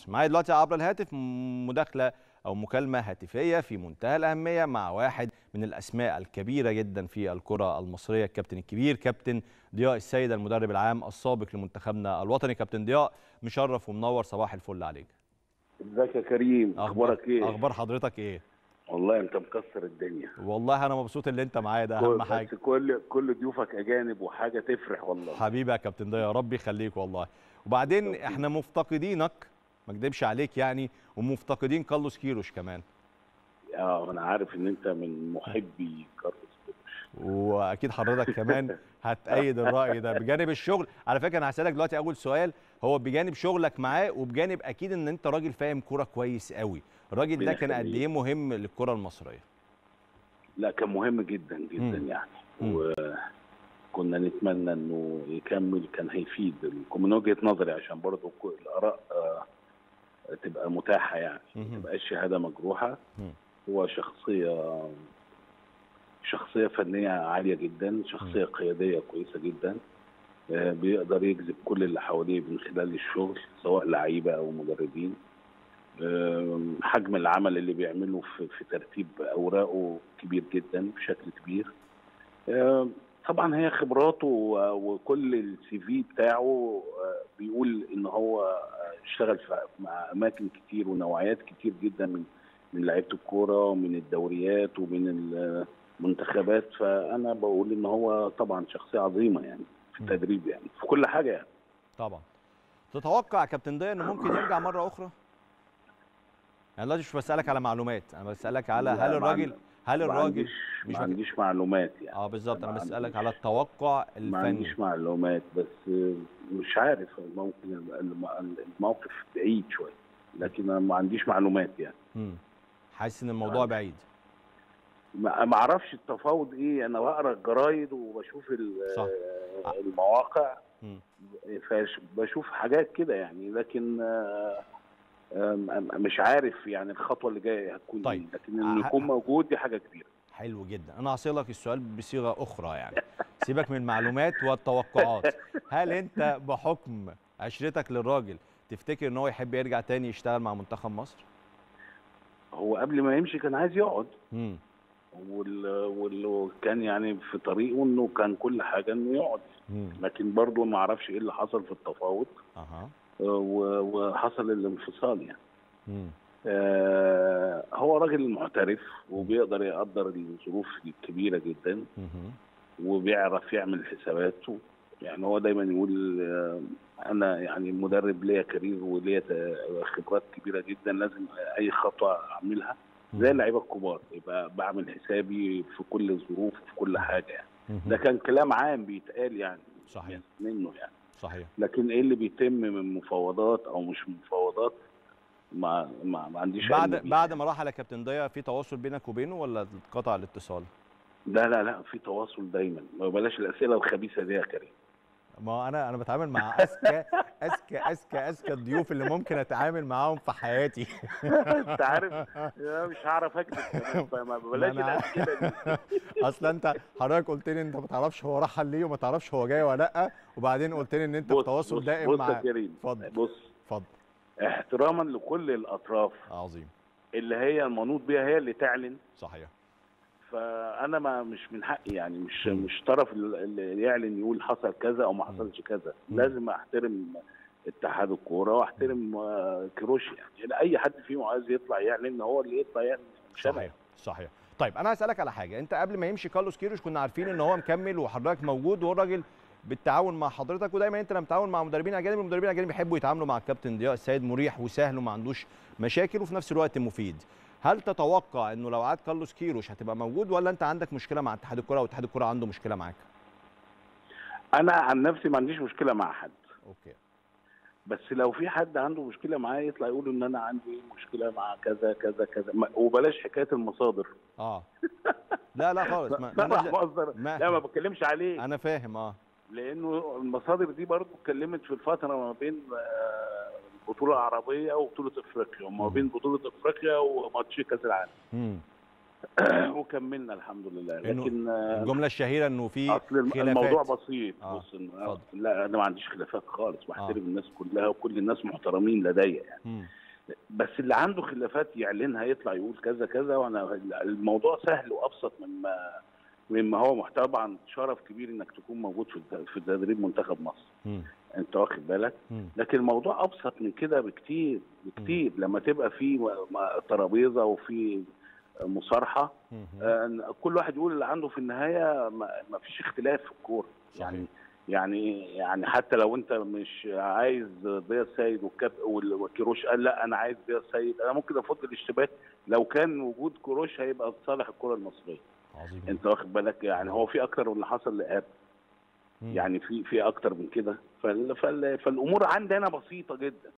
مصر معايا دلوقتي عبر الهاتف مداخله او مكالمه هاتفيه في منتهى الاهميه مع واحد من الاسماء الكبيره جدا في الكره المصريه الكابتن الكبير كابتن ضياء السيد المدرب العام السابق لمنتخبنا الوطني كابتن ضياء مشرف ومنور صباح الفل عليك ازيك يا كريم اخبارك ايه اخبار حضرتك ايه والله انت مكسر الدنيا والله انا مبسوط ان انت معايا ده اهم حاجه كل كل ضيوفك اجانب وحاجه تفرح والله حبيبي يا كابتن ضياء يا رب يخليك والله وبعدين احنا مفتقدينك ما اكدبش عليك يعني ومفتقدين كارلوس كيروش كمان اه انا عارف ان انت من محبي كارلوس كيروش واكيد حضرتك كمان هتأيد الرأي ده بجانب الشغل على فكره انا هسألك دلوقتي اول سؤال هو بجانب شغلك معاه وبجانب اكيد ان انت راجل فاهم كوره كويس قوي الراجل ده كان قد ايه مهم للكره المصريه لا كان مهم جدا جدا م. يعني وكنا نتمنى انه يكمل كان هيفيد من وجهه نظري عشان برضه الاراء تبقى متاحه يعني ما تبقاش شهاده مجروحه هو شخصيه شخصيه فنيه عاليه جدا شخصيه قياديه كويسه جدا بيقدر يجذب كل اللي حواليه من خلال الشغل سواء لعيبه او مدربين حجم العمل اللي بيعمله في, في ترتيب اوراقه كبير جدا بشكل كبير طبعا هي خبراته وكل السي في بتاعه بيقول ان هو اشتغل مع اماكن كتير ونوعيات كتير جدا من من لعيبه الكوره ومن الدوريات ومن المنتخبات فانا بقول ان هو طبعا شخصيه عظيمه يعني في التدريب يعني في كل حاجه يعني طبعا تتوقع كابتن ضياء انه ممكن يرجع مره اخرى؟ يعني دلوقتي مش بسالك على معلومات انا بسالك على هل الراجل هل الراجل مش ما عنديش معلومات يعني اه بالظبط انا بسالك على التوقع الفني ما عنديش معلومات بس مش عارف ممكن الموقف بعيد شويه لكن انا ما عنديش معلومات يعني امم حاسس ان الموضوع بعيد ما اعرفش التفاوض ايه انا بقرا الجرايد وبشوف صح. المواقع بشوف حاجات كده يعني لكن مش عارف يعني الخطوه اللي جايه هتكون طيب. ايه لكن انه يكون موجود دي حاجه كبيره حلو جدا انا هصيغ السؤال بصيغه اخرى يعني سيبك من المعلومات والتوقعات هل انت بحكم عشرتك للراجل تفتكر ان هو يحب يرجع تاني يشتغل مع منتخب مصر هو قبل ما يمشي كان عايز يقعد امم واللي كان يعني في طريقه انه كان كل حاجه انه يقعد مم. لكن برضه ما اعرفش ايه اللي حصل في التفاوض اها وحصل الانفصال يعني مم. آه هو راجل محترف وبيقدر يقدر الظروف الكبيره جدا مم. وبيعرف يعمل حساباته يعني هو دايما يقول آه انا يعني مدرب ليا كارير وليا خبرات كبيره جدا لازم اي خطوه اعملها زي اللعيبه الكبار يبقى بعمل حسابي في كل الظروف وفي كل حاجه يعني ده كان كلام عام بيتقال يعني صحيح منه يعني صحيح لكن ايه اللي بيتم من مفاوضات او مش مفاوضات ما ما, ما عنديش بعد بعد ما راح على كابتن ضياء في تواصل بينك وبينه ولا اتقطع الاتصال؟ لا لا لا في تواصل دايما ما بلاش الاسئله الخبيثه دي يا كريم ما انا انا بتعامل مع اذكى اذكى اذكى اذكى الضيوف اللي ممكن اتعامل معاهم في حياتي انت عارف مش هعرف اكذب ما بلاش الاسئله دي اصل انت حضرتك قلت لي انت ما تعرفش هو راح ليه وما تعرفش هو جاي ولا لا وبعدين قلت لي ان انت في تواصل دائم بص مع يا كريم اتفضل بص اتفضل احتراما لكل الاطراف عظيم اللي هي المنوط بيها هي اللي تعلن صحيح فانا ما مش من حقي يعني مش مش طرف اللي يعلن يقول حصل كذا او ما حصلش كذا لازم احترم اتحاد الكوره واحترم كروش يعني اي حد فيهم عايز يطلع يعلن هو اللي يطلع يعلن صحيح صحيح طيب انا هسالك على حاجه انت قبل ما يمشي كارلوس كيروش كنا عارفين ان هو مكمل وحضرتك موجود وهو راجل بالتعاون مع حضرتك ودايما انت لما بتتعاون مع مدربين اجانب المدربين الاجانب بيحبوا يتعاملوا مع الكابتن ضياء السيد مريح وسهل وما عندوش مشاكل وفي نفس الوقت مفيد هل تتوقع انه لو عاد كارلوس كيروش هتبقى موجود ولا انت عندك مشكله مع اتحاد الكره واتحاد الكره عنده مشكله معاك انا عن نفسي ما عنديش مشكله مع حد اوكي بس لو في حد عنده مشكله معايا يطلع يقول ان انا عندي مشكله مع كذا كذا كذا وبلاش حكايه المصادر اه لا لا خالص ما ما مصدر ما لا ما بتكلمش عليه انا فاهم اه لانه المصادر دي برضو اتكلمت في الفتره ما بين البطوله العربيه وبطوله افريقيا وما بين بطوله افريقيا وماتش كاس العالم وكملنا الحمد لله لكن الجمله الشهيره انه في اصل خلافات. الموضوع بسيط آه. بص لا انا ما عنديش خلافات خالص بحترم آه. الناس كلها وكل الناس محترمين لدي يعني مم. بس اللي عنده خلافات يعلنها يطلع يقول كذا كذا وانا الموضوع سهل وابسط مما مما هو محتوى طبعا شرف كبير انك تكون موجود في الت- في تدريب منتخب مصر مم. انت واخد بالك مم. لكن الموضوع ابسط من كده بكتير بكتير لما تبقى في م- م- ترابيزه وفي مصارحه مم. آه، كل واحد يقول اللي عنده في النهايه ما ما فيش اختلاف في الكوره صحيح. يعني يعني يعني حتى لو انت مش عايز ضياء السيد والكاب وال- وكيروش قال لا انا عايز ضياء السيد انا ممكن افضل الاشتباك لو كان وجود كيروش هيبقى لصالح الكره المصريه عظيم انت واخد بالك يعني هو في اكتر من اللي حصل لإياب مم. يعني في في اكتر من كده فال فال فالامور عندنا بسيطه جدا